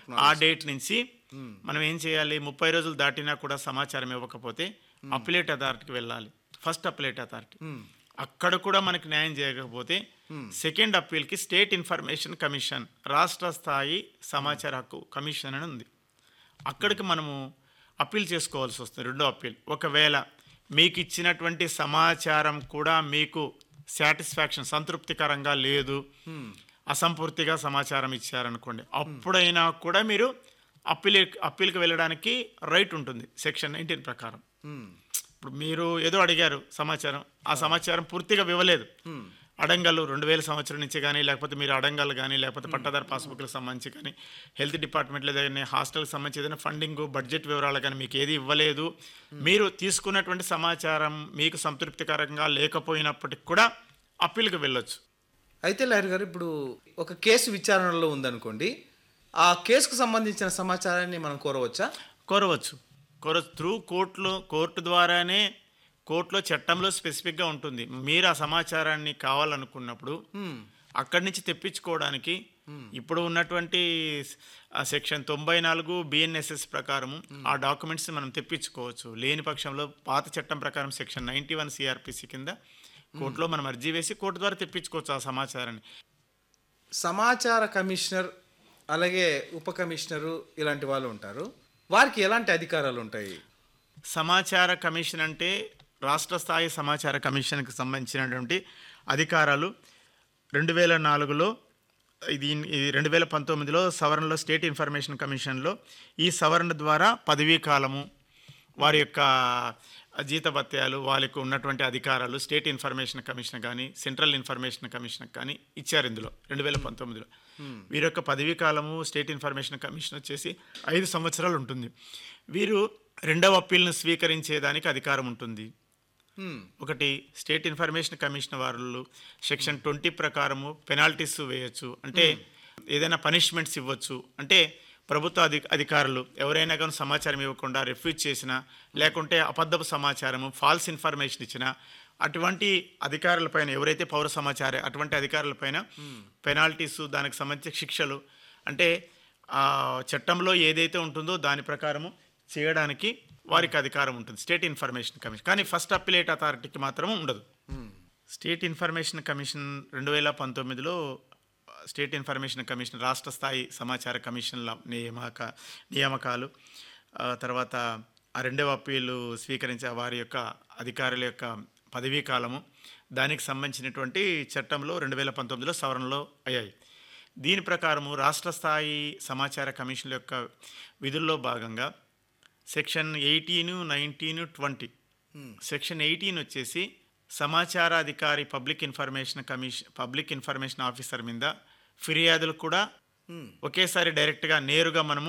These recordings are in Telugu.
ఆ డేట్ నుంచి మనం ఏం చేయాలి ముప్పై రోజులు దాటినా కూడా సమాచారం ఇవ్వకపోతే అప్లేట్ అథారిటీకి వెళ్ళాలి ఫస్ట్ అప్లేట్ అథారిటీ అక్కడ కూడా మనకి న్యాయం చేయకపోతే సెకండ్ అప్పీల్కి స్టేట్ ఇన్ఫర్మేషన్ కమిషన్ రాష్ట్ర స్థాయి సమాచార హక్కు కమిషన్ అని ఉంది అక్కడికి మనము అప్పీల్ చేసుకోవాల్సి వస్తుంది రెండో అప్పీల్ ఒకవేళ మీకు ఇచ్చినటువంటి సమాచారం కూడా మీకు సాటిస్ఫాక్షన్ సంతృప్తికరంగా లేదు అసంపూర్తిగా సమాచారం ఇచ్చారనుకోండి అప్పుడైనా కూడా మీరు అప్పీల్ అప్పీల్కి వెళ్ళడానికి రైట్ ఉంటుంది సెక్షన్ నైన్టీన్ ప్రకారం ఇప్పుడు మీరు ఏదో అడిగారు సమాచారం ఆ సమాచారం పూర్తిగా ఇవ్వలేదు అడంగల్ రెండు వేల సంవత్సరం నుంచి కానీ లేకపోతే మీరు అడంగల్ కానీ లేకపోతే పట్టాదారు పాస్బుక్లకు సంబంధించి కానీ హెల్త్ డిపార్ట్మెంట్లో ఏదైనా హాస్టల్కి సంబంధించి ఏదైనా ఫండింగ్ బడ్జెట్ వివరాలు కానీ మీకు ఏది ఇవ్వలేదు మీరు తీసుకున్నటువంటి సమాచారం మీకు సంతృప్తికరంగా లేకపోయినప్పటికి కూడా అప్పీల్కి వెళ్ళొచ్చు అయితే లాయర్ గారు ఇప్పుడు ఒక కేసు విచారణలో ఉందనుకోండి ఆ కేసుకు సంబంధించిన సమాచారాన్ని మనం కోరవచ్చా కోరవచ్చు కోర త్రూ కోర్టులో కోర్టు ద్వారానే కోర్టులో చట్టంలో స్పెసిఫిక్గా ఉంటుంది మీరు ఆ సమాచారాన్ని కావాలనుకున్నప్పుడు అక్కడి నుంచి తెప్పించుకోవడానికి ఇప్పుడు ఉన్నటువంటి సెక్షన్ తొంభై నాలుగు బిఎన్ఎస్ఎస్ ప్రకారం ఆ డాక్యుమెంట్స్ మనం తెప్పించుకోవచ్చు లేని పక్షంలో పాత చట్టం ప్రకారం సెక్షన్ నైంటీ వన్ సిఆర్పిసి కింద కోర్టులో మనం అర్జీ వేసి కోర్టు ద్వారా తెప్పించుకోవచ్చు ఆ సమాచారాన్ని సమాచార కమిషనర్ అలాగే ఉప కమిషనరు ఇలాంటి వాళ్ళు ఉంటారు వారికి ఎలాంటి అధికారాలు ఉంటాయి సమాచార కమిషన్ అంటే రాష్ట్ర స్థాయి సమాచార కమిషన్కి సంబంధించినటువంటి అధికారాలు రెండు వేల నాలుగులో ఇది ఇది రెండు వేల పంతొమ్మిదిలో సవరణలో స్టేట్ ఇన్ఫర్మేషన్ కమిషన్లో ఈ సవరణ ద్వారా పదవీ కాలము వారి యొక్క జీతభత్యాలు వాళ్ళకు ఉన్నటువంటి అధికారాలు స్టేట్ ఇన్ఫర్మేషన్ కమిషన్ కానీ సెంట్రల్ ఇన్ఫర్మేషన్ కమిషన్ కానీ ఇచ్చారు ఇందులో రెండు వేల పంతొమ్మిదిలో వీరి యొక్క పదవీ కాలము స్టేట్ ఇన్ఫర్మేషన్ కమిషన్ వచ్చేసి ఐదు సంవత్సరాలు ఉంటుంది వీరు రెండవ అప్పీల్ను స్వీకరించేదానికి అధికారం ఉంటుంది హ్మ్. ఒకటి స్టేట్ ఇన్ఫర్మేషన్ కమిషన్ వారు సెక్షన్ ట్వంటీ ప్రకారము పెనాల్టీస్ వేయొచ్చు అంటే ఏదైనా పనిష్మెంట్స్ ఇవ్వచ్చు అంటే ప్రభుత్వ అధి అధికారులు ఎవరైనా కానీ సమాచారం ఇవ్వకుండా రిఫ్యూజ్ చేసినా లేకుంటే అబద్ధపు సమాచారము ఫాల్స్ ఇన్ఫర్మేషన్ ఇచ్చినా అటువంటి అధికారులపైన ఎవరైతే పౌర సమాచార అటువంటి అధికారులపైన పెనాల్టీస్ దానికి సంబంధించిన శిక్షలు అంటే ఆ చట్టంలో ఏదైతే ఉంటుందో దాని ప్రకారము చేయడానికి వారికి అధికారం ఉంటుంది స్టేట్ ఇన్ఫర్మేషన్ కమిషన్ కానీ ఫస్ట్ అప్పిలేట్ అథారిటీకి మాత్రం ఉండదు స్టేట్ ఇన్ఫర్మేషన్ కమిషన్ రెండు వేల పంతొమ్మిదిలో స్టేట్ ఇన్ఫర్మేషన్ కమిషన్ రాష్ట్ర స్థాయి సమాచార కమిషన్ల నియామక నియామకాలు ఆ తర్వాత ఆ రెండవ అప్పీలు స్వీకరించే వారి యొక్క అధికారుల యొక్క పదవీ కాలము దానికి సంబంధించినటువంటి చట్టంలో రెండు వేల పంతొమ్మిదిలో సవరణలో అయ్యాయి దీని ప్రకారము రాష్ట్ర స్థాయి సమాచార కమిషన్ల యొక్క విధుల్లో భాగంగా section eighteen nineteen twenty section eighteen వచ్చేసి సమాచార అధికారి public information commission public information officer మీద ఫిర్యాదులు కూడా ఒకేసారి డైరెక్ట్గా నేరుగా మనము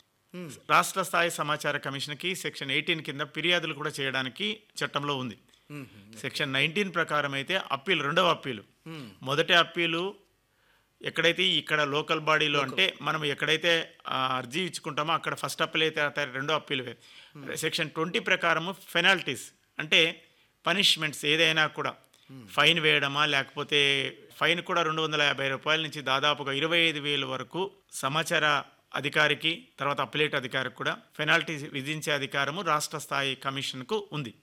రాష్ట్ర స్థాయి సమాచార కమిషన్కి సెక్షన్ ఎయిటీన్ కింద ఫిర్యాదులు కూడా చేయడానికి చట్టంలో ఉంది సెక్షన్ నైన్టీన్ ప్రకారం అయితే అప్పీల్ రెండవ అప్పీలు మొదటి అప్పీలు ఎక్కడైతే ఇక్కడ లోకల్ బాడీలో అంటే మనం ఎక్కడైతే ఆ, అర్జీ ఇచ్చుకుంటామో అక్కడ ఫస్ట్ అప్పీల్ అయితే అవుతాయి, రెండో అప్పీల్ సెక్షన్ ట్వంటీ ప్రకారము పెనాల్టీస్ అంటే పనిష్మెంట్స్ ఏదైనా కూడా ఫైన్ వేయడమా లేకపోతే ఫైన్ కూడా రెండు వందల యాభై రూపాయల నుంచి దాదాపుగా ఇరవై ఐదు వేల వరకు సమాచార అధికారికి తర్వాత అప్లేట్ అధికారికి కూడా పెనాల్టీ విధించే అధికారము రాష్ట్ర స్థాయి కమిషన్కు ఉంది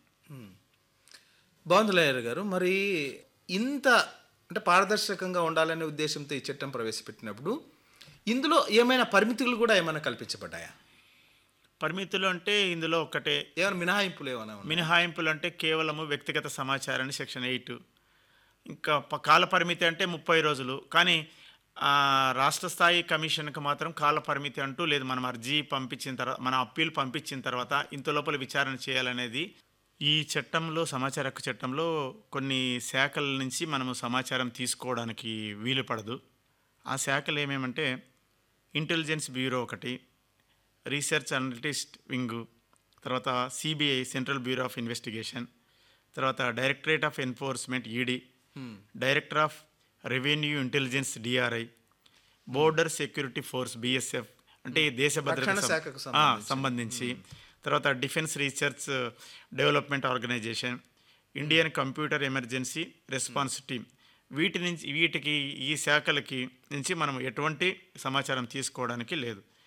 బాగుంది లాయర్ గారు మరి ఇంత అంటే పారదర్శకంగా ఉండాలనే ఉద్దేశంతో ఈ చట్టం ప్రవేశపెట్టినప్పుడు ఇందులో ఏమైనా పరిమితులు కూడా ఏమైనా కల్పించబడ్డాయా పరిమితులు అంటే ఇందులో ఒకటే ఏమైనా మినహాయింపులు ఏమైనా ఉన్నాయా? మినహాయింపులు అంటే కేవలము వ్యక్తిగత సమాచారాన్ని సెక్షన్ ఎయిట్ ఇంకా ప- కాల పరిమితి అంటే ముప్పై రోజులు కానీ ఆ, రాష్ట్ర స్థాయి కమిషన్కి మాత్రం కాల పరిమితి అంటూ లేదు మనం అర్జీ పంపించిన తర్వాత మన అప్పీల్ పంపించిన తర్వాత ఇంత లోపల విచారణ చేయాలనేది ఈ చట్టంలో సమాచార హక్కు చట్టంలో కొన్ని శాఖల నుంచి మనము సమాచారం తీసుకోవడానికి వీలు పడదు ఆ శాఖలు ఏమేమంటే ఇంటెలిజెన్స్ బ్యూరో ఒకటి రీసెర్చ్ అనలిటిస్ట్ వింగు తర్వాత CBI central bureau of investigation తర్వాత directorate of enforcement ED director of revenue intelligence DRI border security force BSF అంటే ఈ దేశ భద్రత రక్షణ సం- శాఖకు ఆ, సంబంధించి తర్వాత defence research development organisation Indian computer emergency response team వీటి నుంచి వీటికి ఈ శాఖలకి నుంచి మనం ఎటువంటి సమాచారం తీసుకోవడానికి లేదు